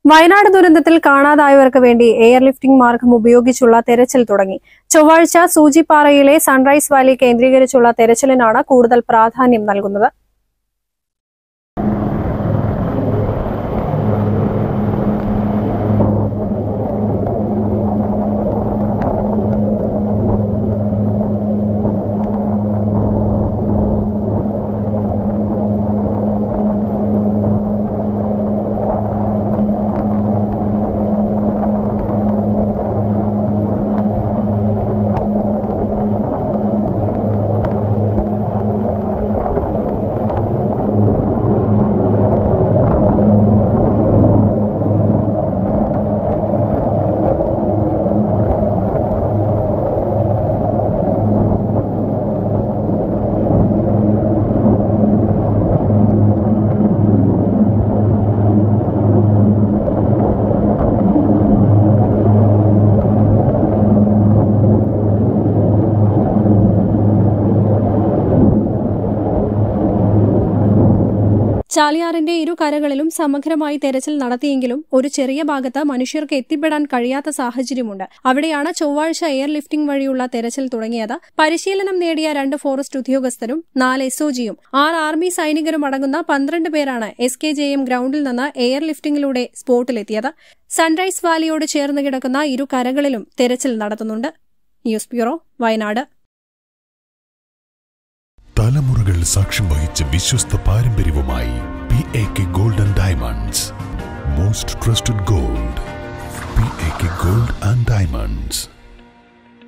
വയനാട് ദുരന്തത്തിൽ കാണാതായവർക്ക് വേണ്ടി എയർലിഫ്റ്റിംഗ് മാർഗം ഉപയോഗിച്ചുള്ള തെരച്ചിൽ തുടങ്ങി ചൊവ്വാഴ്ച സൂചിപ്പാറയിലെ സൺറൈസ് വാലി കേന്ദ്രീകരിച്ചുള്ള തെരച്ചിലിനാണ് കൂടുതൽ പ്രാധാന്യം നൽകുന്നത് ചാലിയാറിന്റെ ഇരു കരകളിലും സമഗ്രമായി തെരച്ചിൽ നടത്തിയെങ്കിലും ഒരു ചെറിയ ഭാഗത്ത് മനുഷ്യർക്ക് എത്തിപ്പെടാൻ കഴിയാത്ത സാഹചര്യമുണ്ട് അവിടെയാണ് ചൊവ്വാഴ്ച എയർലിഫ്റ്റിംഗ് വഴിയുള്ള തെരച്ചിൽ തുടങ്ങിയത് പരിശീലനം നേടിയ രണ്ട് ഫോറസ്റ്റ് ഉദ്യോഗസ്ഥരും നാല് എസ്ഒജിയും ആറ് ആർമി സൈനികരും അടങ്ങുന്ന പന്ത്രണ്ട് പേരാണ് എസ് കെ ജെ എം ഗ്രൌണ്ടിൽ നിന്ന് എയർലിഫ്റ്റിംഗിലൂടെ സ്പോട്ടിലെത്തിയത് സൺറൈസ് വാലിയോട് ചേർന്ന് കിടക്കുന്ന ഇരു കരകളിലും തെരച്ചിൽ നടത്തുന്നുണ്ട് ന്യൂസ് ബ്യൂറോ വയനാട് തലമുറകൾ സാക്ഷ്യം വഹിച്ച വിശ്വസ്ത പാരമ്പര്യവുമായി P A K gold and diamonds most trusted gold P A K gold and diamonds